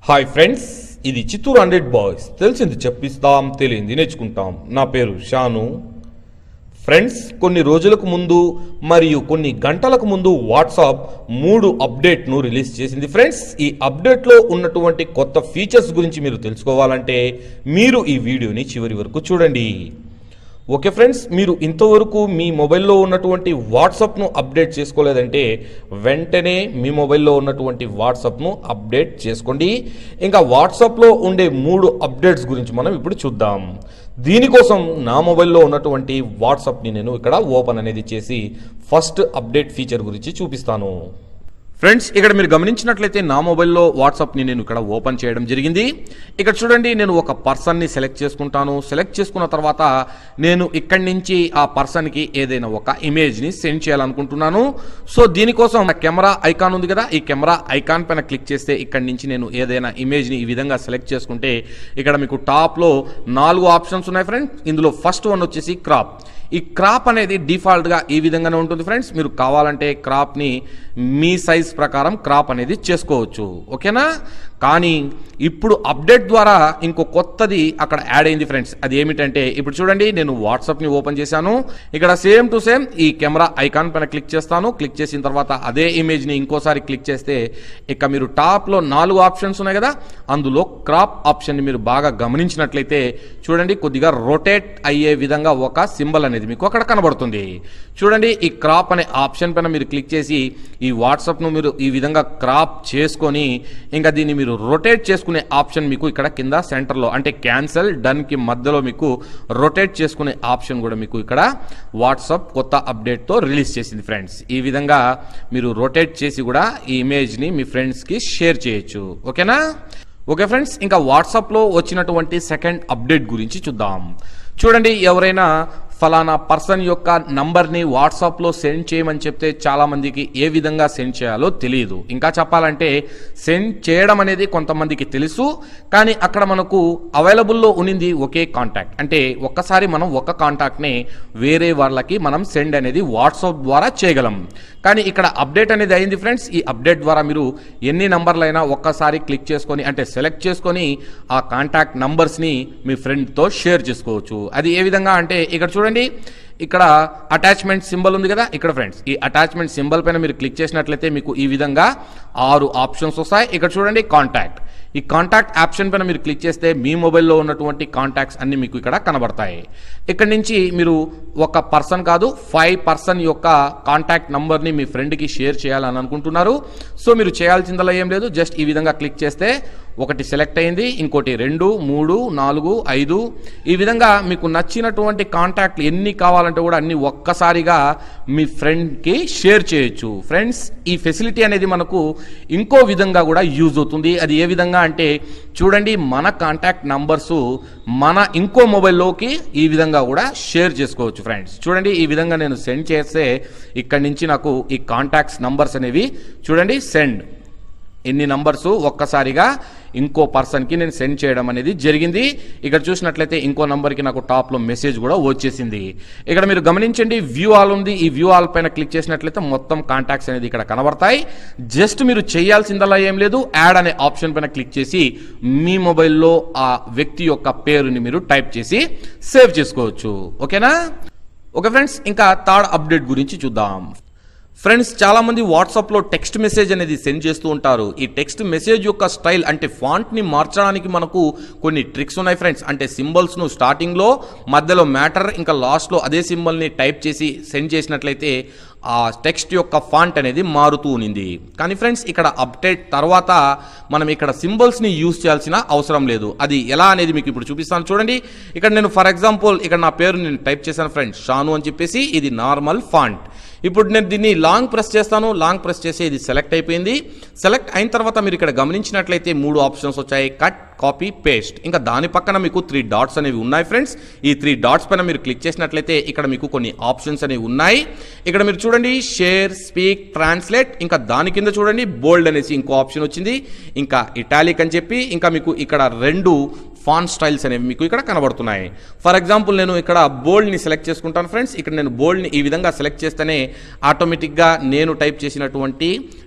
hi friends ఇది Chittoor hundred boys తెలిసింది చెప్పిస్తాం తెలియంది నేర్చుకుంటాం నా పేరు షాను ఫ్రెండ్స్ కొన్ని రోజులకు ముందు మరియు కొన్ని గంటలకు ముందు వాట్సాప్ మూడు అప్డేట్ను రిలీజ్ చేసింది ఫ్రెండ్స్ ఈ అప్డేట్లో ఉన్నటువంటి కొత్త ఫీచర్స్ గురించి మీరు తెలుసుకోవాలంటే మీరు ఈ వీడియోని చివరి వరకు చూడండి ఓకే ఫ్రెండ్స్ మీరు ఇంతవరకు మీ మొబైల్లో ఉన్నటువంటి వాట్సాప్ను అప్డేట్ చేసుకోలేదంటే వెంటనే మీ మొబైల్లో ఉన్నటువంటి వాట్సాప్ను అప్డేట్ చేసుకోండి ఇంకా వాట్సాప్లో ఉండే మూడు అప్డేట్స్ గురించి మనం ఇప్పుడు చూద్దాం దీనికోసం నా మొబైల్లో ఉన్నటువంటి వాట్సాప్ని నేను ఇక్కడ ఓపెన్ అనేది చేసి ఫస్ట్ అప్డేట్ ఫీచర్ గురించి చూపిస్తాను ఫ్రెండ్స్ ఇక్కడ మీరు గమనించినట్లయితే నా మొబైల్లో వాట్సాప్ని నేను ఇక్కడ ఓపెన్ చేయడం జరిగింది ఇక్కడ చూడండి నేను ఒక పర్సన్ని సెలెక్ట్ చేసుకుంటాను సెలెక్ట్ చేసుకున్న తర్వాత నేను ఇక్కడి నుంచి ఆ పర్సన్కి ఏదైనా ఒక ఇమేజ్ని సెండ్ చేయాలనుకుంటున్నాను సో దీనికోసం కెమెరా ఐకాన్ ఉంది కదా ఈ కెమెరా ఐకాన్ పైన క్లిక్ చేస్తే ఇక్కడి నుంచి నేను ఏదైనా ఇమేజ్ని ఈ విధంగా సెలెక్ట్ చేసుకుంటే ఇక్కడ మీకు టాప్లో నాలుగు ఆప్షన్స్ ఉన్నాయి ఫ్రెండ్స్ ఇందులో ఫస్ట్ వన్ వచ్చేసి క్రాప్ ఈ క్రాప్ అనేది డిఫాల్ట్గా ఈ విధంగానే ఉంటుంది ఫ్రెండ్స్ మీరు కావాలంటే క్రాప్ని మీ సైజ్ ప్రకారం క్రాప్ అనేది చేసుకోవచ్చు ఓకేనా కానీ ఇప్పుడు అప్డేట్ ద్వారా ఇంకో కొత్తది అక్కడ యాడ్ అయింది ఫ్రెండ్స్ అది ఏమిటంటే ఇప్పుడు చూడండి నేను వాట్సాప్ని ఓపెన్ చేశాను ఇక్కడ సేమ్ టు సేమ్ ఈ కెమెరా ఐకాన్ పైన క్లిక్ చేస్తాను క్లిక్ చేసిన తర్వాత అదే ఇమేజ్ని ఇంకోసారి క్లిక్ చేస్తే ఇక మీరు టాప్లో నాలుగు ఆప్షన్స్ ఉన్నాయి కదా అందులో క్రాప్ ఆప్షన్ని మీరు బాగా గమనించినట్లయితే చూడండి కొద్దిగా రొటేట్ అయ్యే విధంగా ఒక సింబల్ అనేది మీకు అక్కడ కనబడుతుంది చూడండి ఈ క్రాప్ అనే ఆప్షన్ పైన మీరు క్లిక్ చేసి ఈ వాట్సాప్ను మీరు ఈ విధంగా క్రాప్ చేసుకొని ఇంకా దీన్ని మీరు రొటేట్ చేసుకునే ఆప్షన్ మీకు ఇక్కడ కింద సెంటర్లో అంటే క్యాన్సల్ డన్కి మధ్యలో మీకు రొటేట్ చేసుకునే ఆప్షన్ కూడా మీకు ఇక్కడ వాట్సాప్ కొత్త అప్డేట్తో రిలీజ్ చేసింది ఫ్రెండ్స్ ఈ విధంగా మీరు రొటేట్ చేసి కూడా ఈ ఇమేజ్ని మీ ఫ్రెండ్స్కి షేర్ చేయొచ్చు ఓకేనా ఓకే ఫ్రెండ్స్ ఇంకా వాట్సాప్లో వచ్చినటువంటి సెకండ్ అప్డేట్ గురించి చూద్దాం చూడండి ఎవరైనా ఫలానా పర్సన్ యొక్క నంబర్ని వాట్సాప్లో సెండ్ చేయమని చెప్తే చాలామందికి ఏ విధంగా సెండ్ చేయాలో తెలియదు ఇంకా చెప్పాలంటే సెండ్ చేయడం అనేది కొంతమందికి తెలుసు కానీ అక్కడ మనకు అవైలబుల్లో ఉన్నింది ఒకే కాంటాక్ట్ అంటే ఒక్కసారి మనం ఒక కాంటాక్ట్ని వేరే వాళ్ళకి మనం సెండ్ అనేది వాట్సాప్ ద్వారా చేయగలం కానీ ఇక్కడ అప్డేట్ అనేది అయింది ఫ్రెండ్స్ ఈ అప్డేట్ ద్వారా మీరు ఎన్ని నంబర్లైనా ఒక్కసారి క్లిక్ చేసుకొని అంటే సెలెక్ట్ చేసుకొని ఆ కాంటాక్ట్ నంబర్స్ని మీ ఫ్రెండ్తో షేర్ చేసుకోవచ్చు అది ఏ విధంగా అంటే ఇక్కడ చూడండి ఇక్కడ అటాచ్మెంట్ సింబల్ ఉంది కదా ఇక్కడ ఫ్రెండ్స్ ఈ అటాచ్మెంట్ సింబల్ పైన మీరు క్లిక్ చేసినట్లయితే మీకు ఈ విధంగా ఆరు ఆప్షన్స్ వస్తాయి ఇక్కడ చూడండి కాంటాక్ట్ ఈ కాంటాక్ట్ ఆప్షన్ పైన మీరు క్లిక్ చేస్తే మీ మొబైల్లో ఉన్నటువంటి కాంటాక్ట్స్ అన్ని మీకు ఇక్కడ కనబడతాయి ఇక్కడ నుంచి మీరు ఒక పర్సన్ కాదు ఫైవ్ పర్సన్ యొక్క కాంటాక్ట్ నంబర్ని మీ ఫ్రెండ్కి షేర్ చేయాలని అనుకుంటున్నారు సో మీరు చేయాల్సిందల్లా ఏం లేదు జస్ట్ ఈ విధంగా క్లిక్ చేస్తే ఒకటి సెలెక్ట్ అయింది ఇంకోటి రెండు మూడు నాలుగు ఐదు ఈ విధంగా మీకు నచ్చినటువంటి కాంటాక్ట్లు ఎన్ని కావాలంటే కూడా అన్ని ఒక్కసారిగా మీ ఫ్రెండ్కి షేర్ చేయొచ్చు ఫ్రెండ్స్ ఈ ఫెసిలిటీ అనేది మనకు ఇంకో విధంగా కూడా యూజ్ అవుతుంది అది ఏ విధంగా అంటే చూడండి మన కాంటాక్ట్ నంబర్స్ మన ఇంకో మొబైల్లోకి ఈ విధంగా కూడా షేర్ చేసుకోవచ్చు ఫ్రెండ్స్ చూడండి ఈ విధంగా నేను సెండ్ చేస్తే ఇక్కడి నుంచి నాకు ఈ కాంటాక్ట్స్ నంబర్స్ అనేవి చూడండి సెండ్ ఎన్ని నంబర్స్ ఒక్కసారిగా ఇంకో పర్సన్కి నేను సెండ్ చేయడం అనేది జరిగింది ఇక్కడ చూసినట్లయితే ఇంకో నంబర్కి నాకు టాప్లో మెసేజ్ కూడా వచ్చేసింది ఇక్కడ మీరు గమనించండి వ్యూ ఆల్ ఉంది ఈ వ్యూ ఆల్ పైన క్లిక్ చేసినట్లయితే మొత్తం కాంటాక్ట్స్ అనేది ఇక్కడ కనబడతాయి జస్ట్ మీరు చేయాల్సిందల్లా ఏం లేదు యాడ్ అనే ఆప్షన్ పైన క్లిక్ చేసి మీ మొబైల్లో ఆ వ్యక్తి యొక్క పేరుని మీరు టైప్ చేసి సేవ్ చేసుకోవచ్చు ఓకేనా ఓకే ఫ్రెండ్స్ ఇంకా థర్డ్ అప్డేట్ గురించి చూద్దాం ఫ్రెండ్స్ చాలామంది వాట్సాప్లో టెక్స్ట్ మెసేజ్ అనేది సెండ్ చేస్తూ ఉంటారు ఈ టెక్స్ట్ మెసేజ్ యొక్క స్టైల్ అంటే ఫాంట్ని మార్చడానికి మనకు కొన్ని ట్రిక్స్ ఉన్నాయి ఫ్రెండ్స్ అంటే సింబల్స్ను స్టార్టింగ్లో మధ్యలో మ్యాటర్ ఇంకా లాస్ట్లో అదే సింబల్ని టైప్ చేసి సెండ్ చేసినట్లయితే ఆ టెక్స్ట్ యొక్క ఫాంట్ అనేది మారుతూ ఉన్నింది కానీ ఫ్రెండ్స్ ఇక్కడ అప్డేట్ తర్వాత మనం ఇక్కడ సింబల్స్ని యూజ్ చేయాల్సిన అవసరం లేదు అది ఎలా అనేది మీకు ఇప్పుడు చూపిస్తాను చూడండి ఇక్కడ నేను ఫర్ ఎగ్జాంపుల్ ఇక్కడ నా పేరు నేను టైప్ చేశాను ఫ్రెండ్స్ షాను అని చెప్పేసి ఇది నార్మల్ ఫాంట్ ఇప్పుడు నేను దీన్ని లాంగ్ ప్రెస్ చేస్తాను లాంగ్ ప్రెస్ చేసి ఇది సెలెక్ట్ అయిపోయింది సెలెక్ట్ అయిన తర్వాత మీరు ఇక్కడ గమనించినట్లయితే మూడు ఆప్షన్స్ వచ్చాయి కట్ కాపీ పేస్ట్ ఇంకా దాని పక్కన మీకు త్రీ డాట్స్ అనేవి ఉన్నాయి ఫ్రెండ్స్ ఈ త్రీ డాట్స్ పైన మీరు క్లిక్ చేసినట్లయితే ఇక్కడ మీకు కొన్ని ఆప్షన్స్ అనేవి ఉన్నాయి ఇక్కడ మీరు చూడండి షేర్ స్పీక్ ట్రాన్స్లేట్ ఇంకా దాని కింద చూడండి బోల్డ్ అనేసి ఇంకో ఆప్షన్ వచ్చింది ఇంకా ఇటాలిక్ అని చెప్పి ఇంకా మీకు ఇక్కడ రెండు ఫాన్ స్టైల్స్ అనేవి మీకు ఇక్కడ కనబడుతున్నాయి ఫర్ ఎగ్జాంపుల్ నేను ఇక్కడ బోల్డ్ని సెలెక్ట్ చేసుకుంటాను ఫ్రెండ్స్ ఇక్కడ నేను బోల్డ్ని ఈ విధంగా సెలెక్ట్ చేస్తేనే ఆటోమేటిక్గా నేను టైప్ చేసినటువంటి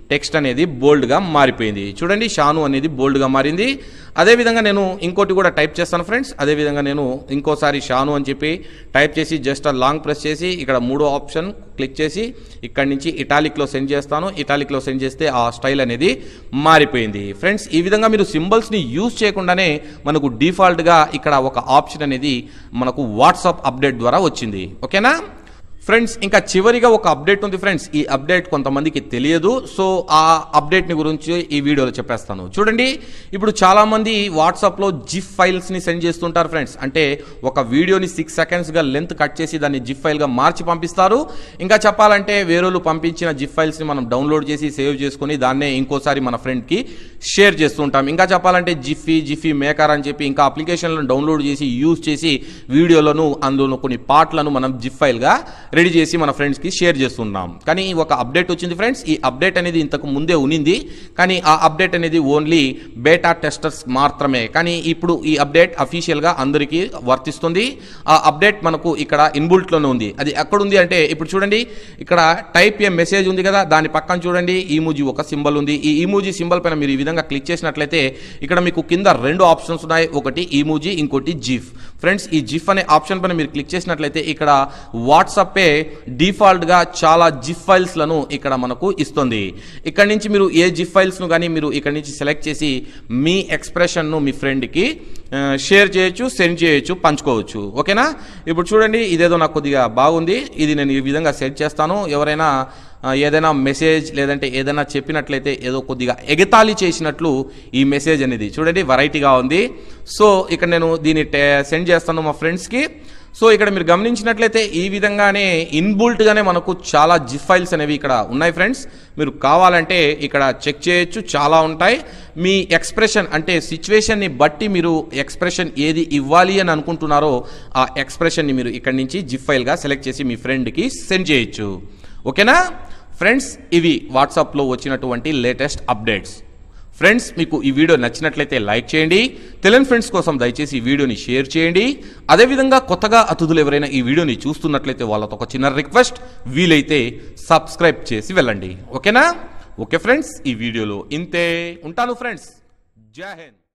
టెక్స్ట్ అనేది బోల్డ్గా మారిపోయింది చూడండి షాను అనేది బోల్డ్గా మారింది అదేవిధంగా నేను ఇంకోటి కూడా టైప్ చేస్తాను ఫ్రెండ్స్ అదేవిధంగా నేను ఇంకోసారి షాను అని చెప్పి టైప్ చేసి జస్ట్ లాంగ్ ప్రెస్ చేసి ఇక్కడ మూడో ఆప్షన్ క్లిక్ చేసి ఇక్కడి నుంచి ఇటాలిక్లో సెండ్ చేస్తాను ఇటాలిక్లో సెండ్ చేస్తే ఆ స్టైల్ అనేది మారిపోయింది ఫ్రెండ్స్ ఈ విధంగా మీరు సింబల్స్ని యూజ్ చేయకుండానే మనకు డిఫాల్ట్గా ఇక్కడ ఒక ఆప్షన్ అనేది మనకు వాట్సాప్ అప్డేట్ ద్వారా వచ్చింది ఓకేనా ఫ్రెండ్స్ ఇంకా చివరిగా ఒక అప్డేట్ ఉంది ఫ్రెండ్స్ ఈ అప్డేట్ కొంతమందికి తెలియదు సో ఆ అప్డేట్ని గురించి ఈ వీడియోలో చెప్పేస్తాను చూడండి ఇప్పుడు చాలామంది వాట్సాప్లో జిఫ్ ఫైల్స్ని సెండ్ చేస్తుంటారు ఫ్రెండ్స్ అంటే ఒక వీడియోని సిక్స్ సెకండ్స్గా లెంత్ కట్ చేసి దాన్ని జిఫ్ ఫైల్గా మార్చి పంపిస్తారు ఇంకా చెప్పాలంటే వేరేలు పంపించిన జిఫ్ ఫైల్స్ని మనం డౌన్లోడ్ చేసి సేవ్ చేసుకొని దాన్నే ఇంకోసారి మన ఫ్రెండ్కి షేర్ చేస్తుంటాం ఇంకా చెప్పాలంటే జిఫీ జిఫీ మేకర్ అని చెప్పి ఇంకా అప్లికేషన్లను డౌన్లోడ్ చేసి యూజ్ చేసి వీడియోలను అందులో కొన్ని పార్ట్లను మనం జిఫ్ ఫైల్గా రెడీ చేసి మన ఫ్రెండ్స్కి షేర్ చేస్తున్నాం కానీ ఒక అప్డేట్ వచ్చింది ఫ్రెండ్స్ ఈ అప్డేట్ అనేది ఇంతకు ముందే ఉనింది కానీ ఆ అప్డేట్ అనేది ఓన్లీ బేటా టెస్టర్స్ మాత్రమే కానీ ఇప్పుడు ఈ అప్డేట్ అఫీషియల్గా అందరికీ వర్తిస్తుంది ఆ అప్డేట్ మనకు ఇక్కడ ఇన్బుల్ట్లోనే ఉంది అది ఎక్కడుంది అంటే ఇప్పుడు చూడండి ఇక్కడ టైప్ ఏ మెసేజ్ ఉంది కదా దాని పక్కన చూడండి ఈమూజీ ఒక సింబల్ ఉంది ఈ ఈమూజీ సింబల్ పైన మీరు ఈ విధంగా క్లిక్ చేసినట్లయితే ఇక్కడ మీకు కింద రెండు ఆప్షన్స్ ఉన్నాయి ఒకటి ఈమూజీ ఇంకోటి జిఫ్ ఫ్రెండ్స్ ఈ జిఫ్ అనే ఆప్షన్ పైన మీరు క్లిక్ చేసినట్లయితే ఇక్కడ వాట్సాపే డిఫాల్ట్గా చాలా జిఫ్ ఫైల్స్లను ఇక్కడ మనకు ఇస్తుంది ఇక్కడ నుంచి మీరు ఏ జిఫ్ ఫైల్స్ను కానీ మీరు ఇక్కడ నుంచి సెలెక్ట్ చేసి మీ ఎక్స్ప్రెషన్ను మీ ఫ్రెండ్కి షేర్ చేయొచ్చు సెండ్ చేయొచ్చు పంచుకోవచ్చు ఓకేనా ఇప్పుడు చూడండి ఇదేదో నాకు కొద్దిగా బాగుంది ఇది నేను ఈ విధంగా సెట్ చేస్తాను ఎవరైనా ఆ, ఏదైనా మెసేజ్ లేదంటే ఏదైనా చెప్పినట్లయితే ఏదో కొద్దిగా ఎగతాళి చేసినట్లు ఈ మెసేజ్ అనేది చూడండి వెరైటీగా ఉంది సో ఇక్కడ నేను దీన్ని సెండ్ చేస్తాను మా ఫ్రెండ్స్కి సో ఇక్కడ మీరు గమనించినట్లయితే ఈ విధంగానే ఇన్బుల్ట్గానే మనకు చాలా జిఫ్ ఫైల్స్ అనేవి ఇక్కడ ఉన్నాయి ఫ్రెండ్స్ మీరు కావాలంటే ఇక్కడ చెక్ చేయొచ్చు చాలా ఉంటాయి మీ ఎక్స్ప్రెషన్ అంటే సిచ్యువేషన్ని బట్టి మీరు ఎక్స్ప్రెషన్ ఏది ఇవ్వాలి అని అనుకుంటున్నారో ఆ ఎక్స్ప్రెషన్ని మీరు ఇక్కడ నుంచి జిఫ్ ఫైల్గా సెలెక్ట్ చేసి మీ ఫ్రెండ్కి సెండ్ చేయొచ్చు ఓకేనా ఫ్రెండ్స్ ఇవి వాట్సాప్లో వచ్చినటువంటి లేటెస్ట్ అప్డేట్స్ ఫ్రెండ్స్ మీకు ఈ వీడియో నచ్చినట్లయితే లైక్ చేయండి తెలియని ఫ్రెండ్స్ కోసం దయచేసి ఈ వీడియోని షేర్ చేయండి అదేవిధంగా కొత్తగా అతిథులు ఎవరైనా ఈ వీడియోని చూస్తున్నట్లయితే వాళ్ళతో ఒక చిన్న రిక్వెస్ట్ వీలైతే సబ్స్క్రైబ్ చేసి వెళ్ళండి ఓకేనా ఓకే ఫ్రెండ్స్ ఈ వీడియోలో ఇంతే ఉంటాను ఫ్రెండ్స్ జై హింద్